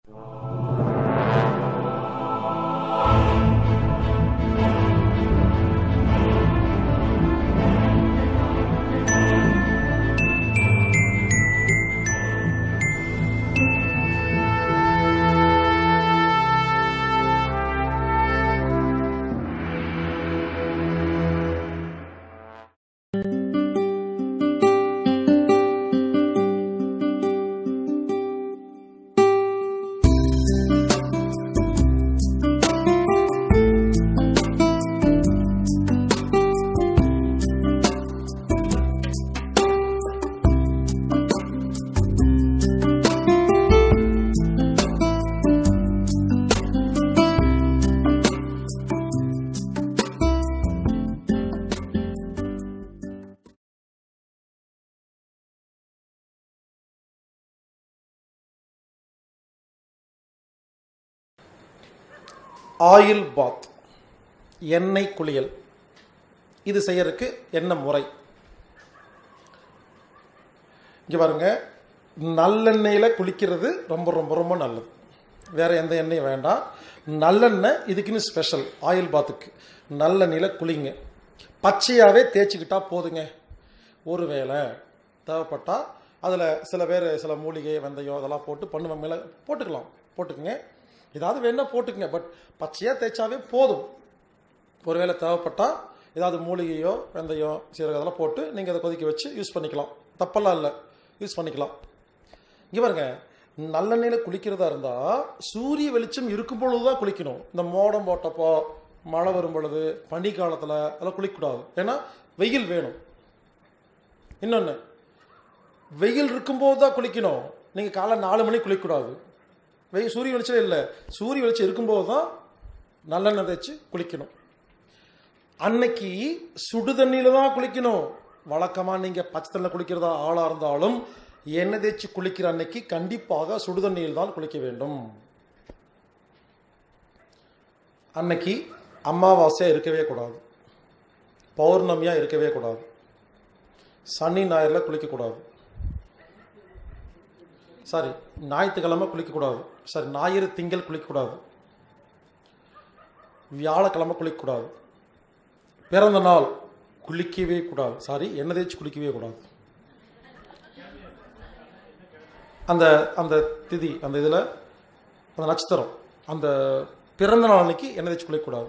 oil bath எண்ணெய் குளியல் இது செய்யறதுக்கு என்ன முறை இங்கே பாருங்க நல்லெண்ணெயில் குளிக்கிறது ரொம்ப ரொம்ப ரொம்ப நல்லது வேற எந்த எண்ணெயும் வேண்டாம் நல்லெண்ணெய் இதுக்குன்னு ஸ்பெஷல் ஆயில் பாத்துக்கு நல்லெண்ணெயில் குளிங்க பச்சையாகவே தேய்ச்சிக்கிட்டா போதுங்க ஒருவேளை தேவைப்பட்டா அதில் சில பேர் சில மூலிகை வெந்தயம் அதெல்லாம் போட்டு பண்ணுவ மேலே போட்டுக்கலாம் போட்டுக்குங்க ஏதாவது வேணா போட்டுக்குங்க பட் பச்சையாக தேய்ச்சாவே போதும் ஒருவேளை தேவைப்பட்டா ஏதாவது மூலிகையோ வெந்தயம் சீரகம் அதெல்லாம் போட்டு நீங்கள் அதை கொதிக்க வச்சு யூஸ் பண்ணிக்கலாம் தப்பெல்லாம் இல்லை யூஸ் பண்ணிக்கலாம் இங்கே பாருங்க நல்லெண்ணெயில் குளிக்கிறதா இருந்தால் சூரிய வெளிச்சம் இருக்கும் பொழுது தான் குளிக்கணும் இந்த மோடம் போட்டப்போ மழை வரும் பொழுது பனி காலத்தில் அதெல்லாம் குளிக்கக்கூடாது ஏன்னா வெயில் வேணும் இன்னொன்று வெயில் இருக்கும்போது தான் குளிக்கணும் நீங்கள் காலை நாலு மணிக்கு குளிக்கக்கூடாது வெயில் சூரிய வெளிச்சம் இல்லை சூரிய வெளிச்சம் இருக்கும்போது தான் நல்லெண்ணெய் தேய்ச்சி குளிக்கணும் அன்னைக்கு சுடு தண்ணியில தான் குளிக்கணும் வழக்கமாக நீங்கள் பச்சை தண்ணியில் குளிக்கிறதா ஆளாக இருந்தாலும் எண்ணெய் தேய்ச்சி குளிக்கிற அன்னைக்கு கண்டிப்பாக சுடு தண்ணியில் தான் குளிக்க வேண்டும் அன்னைக்கு அமாவாசையாக இருக்கவே கூடாது பௌர்ணமியாக இருக்கவே கூடாது சனி ஞாயிறில் குளிக்கக்கூடாது சாரி ஞாயிற்றுக்கிழமை குளிக்கக்கூடாது சாரி ஞாயிறு திங்கள் குளிக்கக்கூடாது வியாழக்கிழமை குளிக்கக்கூடாது பிறந்த நாள் குளிக்கவே கூடாது சாரி எண்ணெய் தேய்ச்சி குளிக்கவே கூடாது அந்த அந்த திதி அந்த இதில் அந்த நட்சத்திரம் அந்த பிறந்த நாள் அன்னைக்கு எண்ணெய் தேய்ச்சி குளிக்கக்கூடாது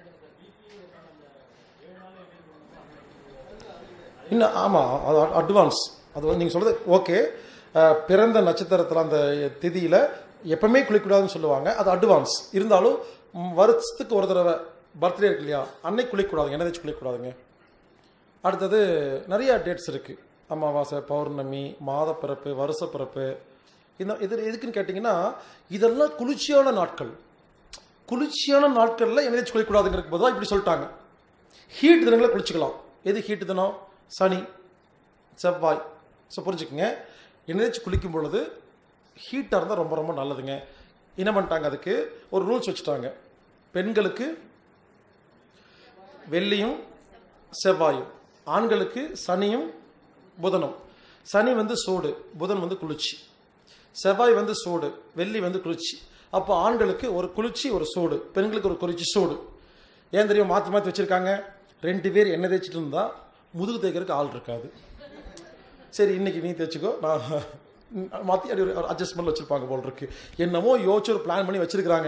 இன்னும் ஆமாம் அது அட்வான்ஸ் அது வந்து நீங்கள் சொல்கிறது ஓகே பிறந்த நட்சத்திரத்தில் அந்த திதியில் எப்பவுமே குளிக்கக்கூடாதுன்னு சொல்லுவாங்க அது அட்வான்ஸ் இருந்தாலும் ம், வருஷத்துக்கு ஒரு தடவை பர்த்டே இருக்கு இல்லையா அன்னைக்கு குளிக்கக்கூடாதுங்க எண்ணெய் தேய்ச்சி குளிக்கக்கூடாதுங்க அடுத்தது நிறைய டேட்ஸ் இருக்குது அமாவாசை பௌர்ணமி மாதப்பிறப்பு வருஷப்பிறப்பு இந்த இது எதுக்குன்னு கேட்டிங்கன்னா இதெல்லாம் குளிர்ச்சியான நாட்கள் குளிர்ச்சியான நாட்களில் எண்ணெய் தேய்ச்சி குளிக்கக்கூடாதுங்கிறது பொதுவாக இப்படி சொல்லிட்டாங்க ஹீட் தினங்களில் குளிச்சுக்கலாம் எது ஹீட் தினம் சனி செவ்வாய் ஸோ புரிஞ்சுக்குங்க எண்ணெய் தேய்ச்சி குளிக்கும் பொழுது ஹீட்டாக இருந்தால் ரொம்ப ரொம்ப நல்லதுங்க என்ன பண்ணிட்டாங்க அதுக்கு ஒரு ரூல்ஸ் வச்சுட்டாங்க பெண்களுக்கு வெள்ளியும் செவ்வாயும் ஆண்களுக்கு சனியும் புதனும் சனி வந்து சூடு புதன் வந்து குளிர்ச்சி செவ்வாய் வந்து சூடு வெள்ளி வந்து குளிர்ச்சி அப்போ ஆண்களுக்கு ஒரு குளிர்ச்சி ஒரு சூடு பெண்களுக்கு ஒரு குளிர்ச்சி சூடு ஏன் தெரியும் மாற்றி மாற்றி வச்சுருக்காங்க ரெண்டு பேர் எண்ணெய் தேய்ச்சிட்டு இருந்தால் முதுகு தேய்க்கிறதுக்கு ஆள் இருக்காது சரி இன்னைக்கு நீ தேய்ச்சிக்கோ நான் மாற்றி அப்படி ஒரு அட்ஜஸ்ட்மெண்ட் வச்சுருப்பாங்க போல் இருக்கு என்னமோ யோசிச்சு ஒரு பிளான் பண்ணி வச்சுருக்கிறாங்க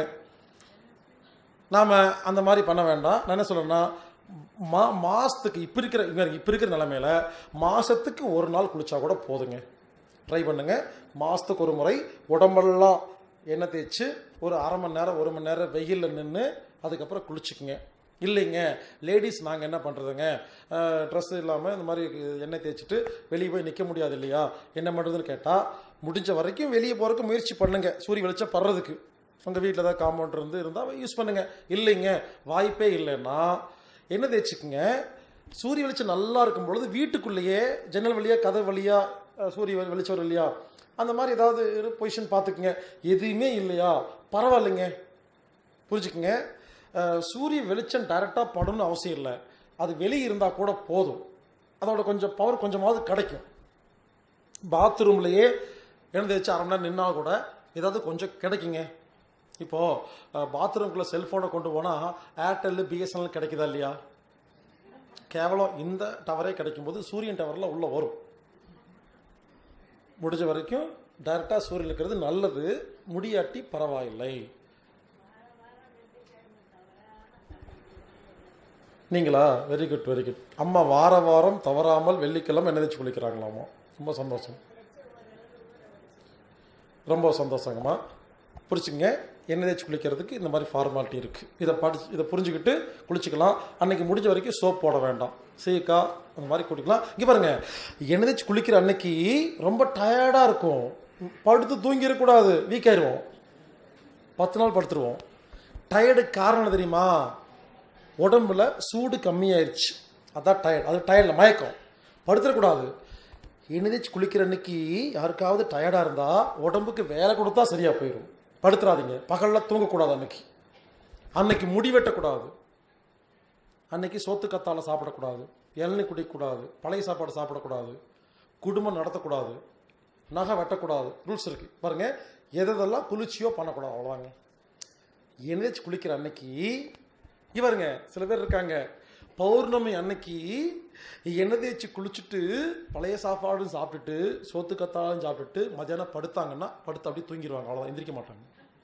நாம் அந்த மாதிரி பண்ண வேண்டாம் நான் என்ன சொல்றேன்னா மா மாதத்துக்கு இப்போ இருக்கிற இங்க இப்போ இருக்கிற நிலமையில மாதத்துக்கு ஒரு நாள் குளிச்சா கூட போதுங்க ட்ரை பண்ணுங்க மாதத்துக்கு ஒரு முறை உடம்பெல்லாம் எண்ணெய் தேய்ச்சி ஒரு அரை மணி நேரம் ஒரு மணி நேரம் வெயிலில் நின்று அதுக்கப்புறம் குளிச்சுக்குங்க இல்லைங்க லேடிஸ் நாங்கள் என்ன பண்ணுறதுங்க ட்ரெஸ் இல்லாமல் இந்த மாதிரி எண்ணெய் தேய்ச்சிட்டு வெளியே போய் நிற்க முடியாது இல்லையா என்ன பண்ணுறதுன்னு கேட்டால் முடிஞ்ச வரைக்கும் வெளியே போகிறதுக்கு முயற்சி பண்ணுங்க சூரிய வெளிச்சம் படுறதுக்கு உங்கள் வீட்டில் ஏதாவது காம்பவுண்ட் இருந்து இருந்தால் யூஸ் பண்ணுங்க இல்லைங்க வாய்ப்பே இல்லைன்னா என்ன தேய்ச்சிக்குங்க சூரிய வெளிச்சம் நல்லா இருக்கும் பொழுது வீட்டுக்குள்ளேயே ஜன்னல் வழியா கதை வழியா அஹ், சூரிய வெளி- வெளிச்சம் வரும் இல்லையா அந்த மாதிரி ஏதாவது பொசிஷன் பார்த்துக்குங்க எதுவுமே இல்லையா பரவாயில்லைங்க புரிஞ்சுக்குங்க அஹ், சூரிய வெளிச்சம் டைரெக்டாக படும்னு அவசியம் இல்லை அது வெளியே இருந்தால் கூட போதும் அதோட கொஞ்சம் பவர் கொஞ்சமாவது கிடைக்கும் பாத்ரூம்லையே எழுந்து வச்சு அரை மணி நேரம் நின்னா கூட ஏதாவது கொஞ்சம் கிடைக்குங்க இப்போது பாத்ரூம்குள்ளே செல்ஃபோனை கொண்டு போனால் ஏர்டெல் பிஎஸ்என்எல் கிடைக்குதா இல்லையா கேவலம் இந்த டவரே கிடைக்கும்போது சூரியன் டவரில் உள்ளே வரும் முடிஞ்ச வரைக்கும் டைரெக்டாக சூரியன் இருக்கிறது நல்லது முடியாட்டி பரவாயில்லை நீங்களா வெரி குட் வெரி குட் அம்மா வார வாரம் தவறாமல் வெள்ளிக்கிழமை எண்ணெய் தேய்ச்சி குளிக்கிறாங்களாமா ரொம்ப சந்தோஷம் ரொம்ப சந்தோஷங்கம்மா புரிச்சுங்க எண்ணெய் தேய்ச்சி குளிக்கிறதுக்கு இந்த மாதிரி ஃபார்மாலிட்டி இருக்குது இதை படிச்சு இதை புரிஞ்சுக்கிட்டு குளிச்சுக்கலாம் அன்னைக்கு முடிஞ்ச வரைக்கும் சோப் போட வேண்டாம் சீக்கா அந்த மாதிரி குடிக்கலாம் இங்கே பாருங்க எண்ணெய் தேய்ச்சி குளிக்கிற அன்னைக்கு ரொம்ப டயர்டாக இருக்கும் படுத்து தூங்கிடக்கூடாது வீக் ஆயிடுவோம் பத்து நாள் படுத்துருவோம் டயர்டுக்கு காரணம் என்ன தெரியுமா உடம்புல சூடு கம்மியாயிருச்சு அதான் டயர்ட் அது டயர்டில் மயக்கம் படுத்துடக்கூடாது எண்ணெய் தேய்ச்சி குளிக்கிற அன்னைக்கு யாருக்காவது டயர்டாக இருந்தால் உடம்புக்கு வேலை கொடுத்தா சரியாக போயிடும் படுத்துறாதீங்க பகலில் தூங்கக்கூடாது அன்னைக்கு அன்னைக்கு முடி வெட்டக்கூடாது அன்னைக்கு சோத்து கத்தால சாப்பிடக்கூடாது இளநீ குடிக்கக்கூடாது பழைய சாப்பாடு சாப்பிடக்கூடாது குடும்பம் நடத்தக்கூடாது நகை வெட்டக்கூடாது ரூல்ஸ் இருக்கு பாருங்க எதெல்லாம் குளிர்ச்சியோ பண்ணக்கூடாது அவ்வளோதாங்க எண்ணெய் தேய்ச்சி குளிக்கிற அன்னைக்கு இவருங்க சில பேர் இருக்காங்க பௌர்ணமி அன்னைக்கு எண்ணெய் தேய்ச்சி குளிச்சுட்டு பழைய சாப்பாடும் சாப்பிட்டுட்டு சோத்து கத்தாலும் சாப்பிட்டுட்டு மத்தியானம் படுத்தாங்கன்னா படுத்து அப்படியே தூங்கிடுவாங்க அவ்வளோதான் எந்திரிக்க மாட்டாங்க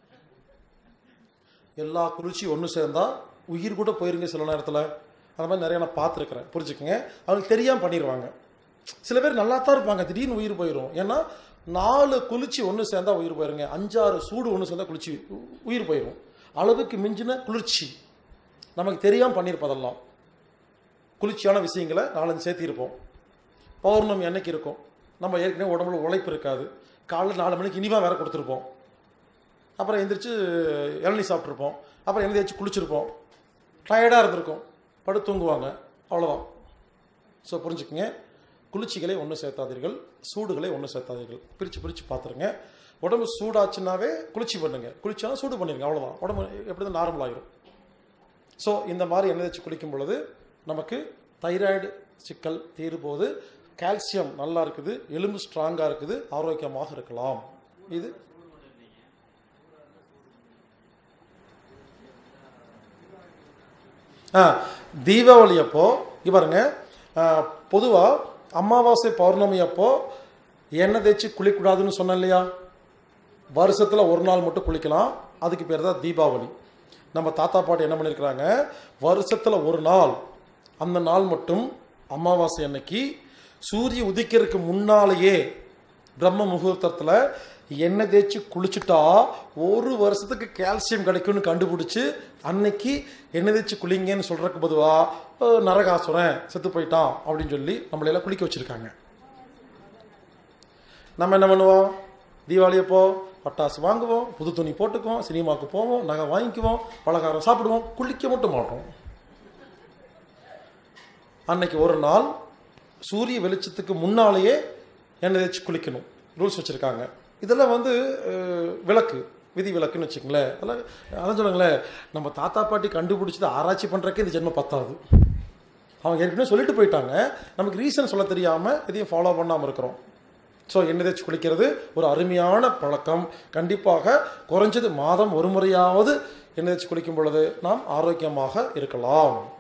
எல்லா குளிர்ச்சியும் ஒன்று சேர்ந்தா உயிர் கூட போயிருங்க சில நேரத்தில் அந்த மாதிரி நிறைய நான் பார்த்துருக்குறேன் புரிஞ்சுக்கங்க அவங்களுக்கு தெரியாமல் பண்ணிடுவாங்க சில பேர் நல்லா தான் இருப்பாங்க திடீர்னு உயிர் போயிடும் ஏன்னா நாலு குளிர்ச்சி ஒன்று சேர்ந்தா உயிர் போயிருங்க அஞ்சாறு சூடு ஒன்று சேர்ந்தா குளிர்ச்சி உ- உயிர் போயிடும் அளவுக்கு மிஞ்சின குளிர்ச்சி நமக்கு தெரியாமல் பண்ணியிருப்பதெல்லாம் குளிர்ச்சியான விஷயங்களை நாலஞ்சு சேர்த்திருப்போம் பௌர்ணமி அன்னைக்கு இருக்கும் நம்ம ஏற்கனவே உடம்புல உழைப்பு இருக்காது காலைல நாலு மணிக்கு இனிமா வேற கொடுத்துருப்போம் அப்புறம் எந்திரிச்சு இளநீ சாப்பிட்ருப்போம் அப்புறம் எண்ணெய் தேய்ச்சி குளிச்சிருப்போம் டயர்டாக இருந்திருக்கும் படுத்து தூங்குவாங்க அவ்வளோதான் ஸோ புரிஞ்சுக்குங்க குளிர்ச்சிகளை ஒன்று சேர்த்தாதீர்கள் சூடுகளை ஒன்று சேர்த்தாதீர்கள் பிரித்து பிரித்து பார்த்துருங்க உடம்பு சூடாச்சுன்னாவே குளிர்ச்சி பண்ணுங்க குளிச்சாலும் சூடு பண்ணிருங்க அவ்வளோதான் உடம்பு எப்படி தான் நார்மல் ஆயிரும் ஸோ இந்த மாதிரி எண்ணெய் தேய்ச்சி குளிக்கும் பொழுது நமக்கு தைராய்டு சிக்கல் தீரும்போது கால்சியம் நல்லா இருக்குது எலும்பு ஸ்ட்ராங்காக இருக்குது ஆரோக்கியமாக இருக்கலாம் இது ஆ தீபாவளி அப்போ இங்க பாருங்க பொதுவாக அமாவாசை பௌர்ணமி அப்போ எண்ணெய் தேய்ச்சி குளிக்கூடாதுன்னு சொன்னேன் இல்லையா வருஷத்தில் ஒரு நாள் மட்டும் குளிக்கலாம் அதுக்கு பேர் தான் தீபாவளி நம்ம தாத்தா பாட்டி என்ன பண்ணியிருக்கிறாங்க வருஷத்தில் ஒரு நாள் அந்த நாள் மட்டும் அமாவாசை அன்னைக்கு சூரிய உதிக்கிறதுக்கு முன்னாலேயே பிரம்ம முகூர்த்தத்தில் எண்ணெய் தேய்ச்சி குளிச்சுட்டா ஒரு வருஷத்துக்கு கால்சியம் கிடைக்கும்னு கண்டுபிடிச்சு அன்னைக்கு எண்ணெய் தேய்ச்சி குளிங்கன்னு சொல்றதுக்கு பொதுவாக நரகாசுரன் செத்து போயிட்டான் அப்படின்னு சொல்லி நம்மளையெல்லாம் குளிக்க வச்சிருக்காங்க நம்ம என்ன பண்ணுவோம் தீபாவளி அப்போ பட்டாசு வாங்குவோம் புது துணி போட்டுக்குவோம் சினிமாவுக்கு போவோம் நகை வாங்கிக்குவோம் பலகாரம் சாப்பிடுவோம் குளிக்க மட்டும் மாட்டோம் அன்னைக்கு ஒரு நாள் சூரிய வெளிச்சத்துக்கு முன்னாலேயே எண்ணெய் தேய்ச்சி குளிக்கணும் ரூல்ஸ் வச்சுருக்காங்க இதெல்லாம் வந்து அஹ், விளக்கு விதி விளக்குன்னு வச்சுக்கங்களேன் அதெல்லாம் அதான் சொல்லுங்களேன் நம்ம தாத்தா பாட்டி கண்டுபிடிச்சது ஆராய்ச்சி பண்ணுறக்கே இந்த ஜென்மம் பத்தாது அவங்க ஏற்கனவே சொல்லிட்டு போயிட்டாங்க நமக்கு ரீசன் சொல்ல தெரியாமல் எதையும் ஃபாலோ பண்ணாமல் இருக்கிறோம் ஸோ எண்ணெய் தேய்ச்சி குளிக்கிறது ஒரு அருமையான பழக்கம் கண்டிப்பாக குறைஞ்சது மாதம் ஒரு முறையாவது எண்ணெய் தேய்ச்சி குளிக்கும் பொழுது நாம் ஆரோக்கியமாக இருக்கலாம்